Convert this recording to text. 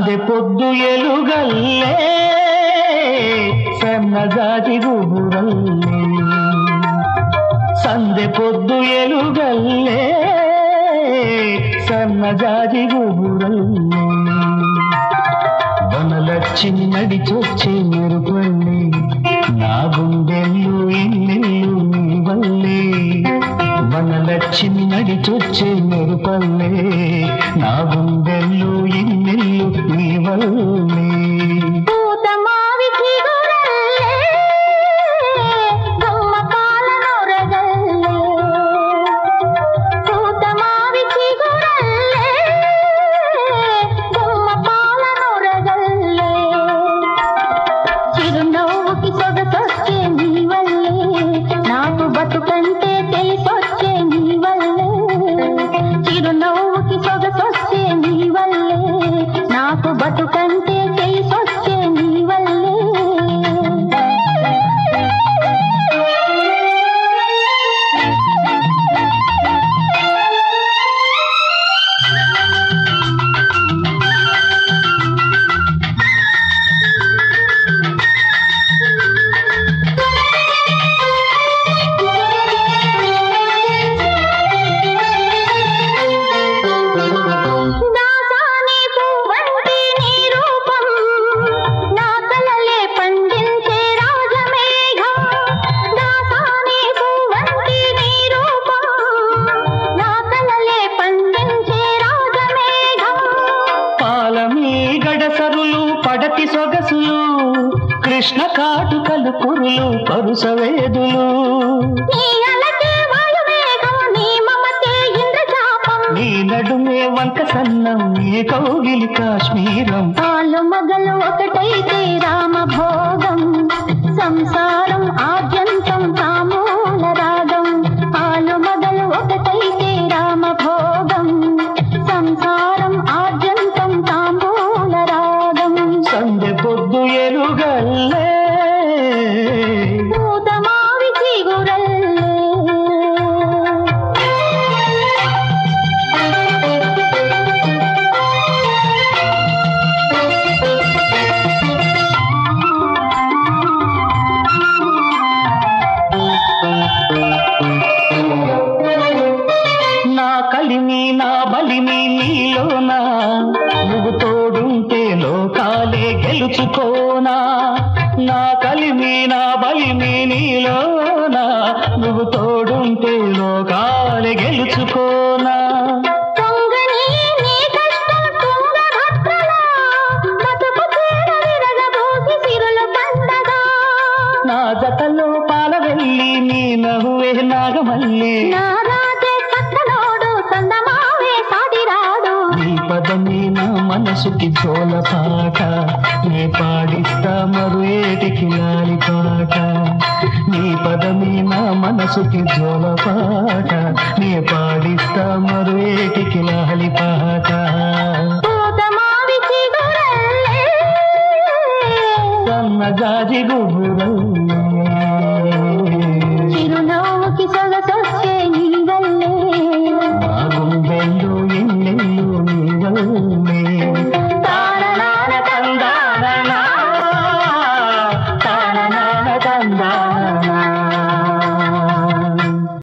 సందె పొద్దు ఎలుగల్లే సన్నజాతి గుబురల్లే సందె పొద్దు ఎలుగల్లే సన్నజాతి గుబురల్లే వనలక్ష్మి నడిచొచ్చే మెరుపల్లే నా గుండెల్లు ఇన్నెల్లు నీ వల్లే వనలక్ష్మి నడిచొచ్చే మెరుపల్లే నా గుండెల్లు ఇన్నెల్లు నీ వల్లే పూతమావి చిగురల్లే, గుమ్మ పాలనొరగల్లే. పూతమావి చిగురల్లే, గుమ్మ పాలనొరగల్లే. చిరునవ్వుకి సొగసొచ్చే నీ వల్లే నాకు బతుకంటే తెలిసొచ్చే నీ వల్లే చిరునవ్వుకి సొగసొచ్చే నీ వల్లే నాకు బతుకంటే తెలిసొచ్చే నీ వల్లే దాసాని పువ్వంటి నీ రూపం నా కలలే పండించే రాజమేఘం దాసాని పువ్వంటి నీ రూపం నా కలలే పండించే రాజమేఘం పాలమీ గడసరులు పడతి సొగసులు కృష్ణ కాటుకలు కురులు పరుసవేదులు నీ అలకే వాయువేగం నీ మమతే ఇంద్రజాపం నీ నడుమే వంక సన్నం నీ కౌగిలి కాశ్మీరం ఆలు మగలు ఒకటైతే రామభోగం సంసారం ఆద్యంతం తామూల రాగం ఆలు మగలు ఒకటైతే రామభోగం సంసారం ఆద్యంతం తాంబూల రాగం సందె పొద్దు ఎలుగల్లే పూతమావి నా కలిమి నా బలిమి నీలోనా నువ్వు తోడుంటే లోకాలే గెలుచుకోనా నా కలిమి నా బలిమి నీలోనా నువ్వు తోడుంటే లోకాలే గెలుచుకోనా పొంగని నీ కష్టం తుంగభద్రలా బతుకు చీర విరగబోసి సిరుల పండగ నా జతలో పాల వెళ్ళి నీ నవ్వే నాగమల్లి నారాజే చక్కనోడు సందమావే సాటిరాడు నీ పదమే నా మనసుకి జోల పాట నే పాడిస్తా మరు ఏటికి లాలి పాట నీ పదమే నా మనసుకి జోల పాట నే పాడిస్తా మరు ఏటికి లాలి పాట పూతమావి చిగురల్లే సన్నజాజి గుబు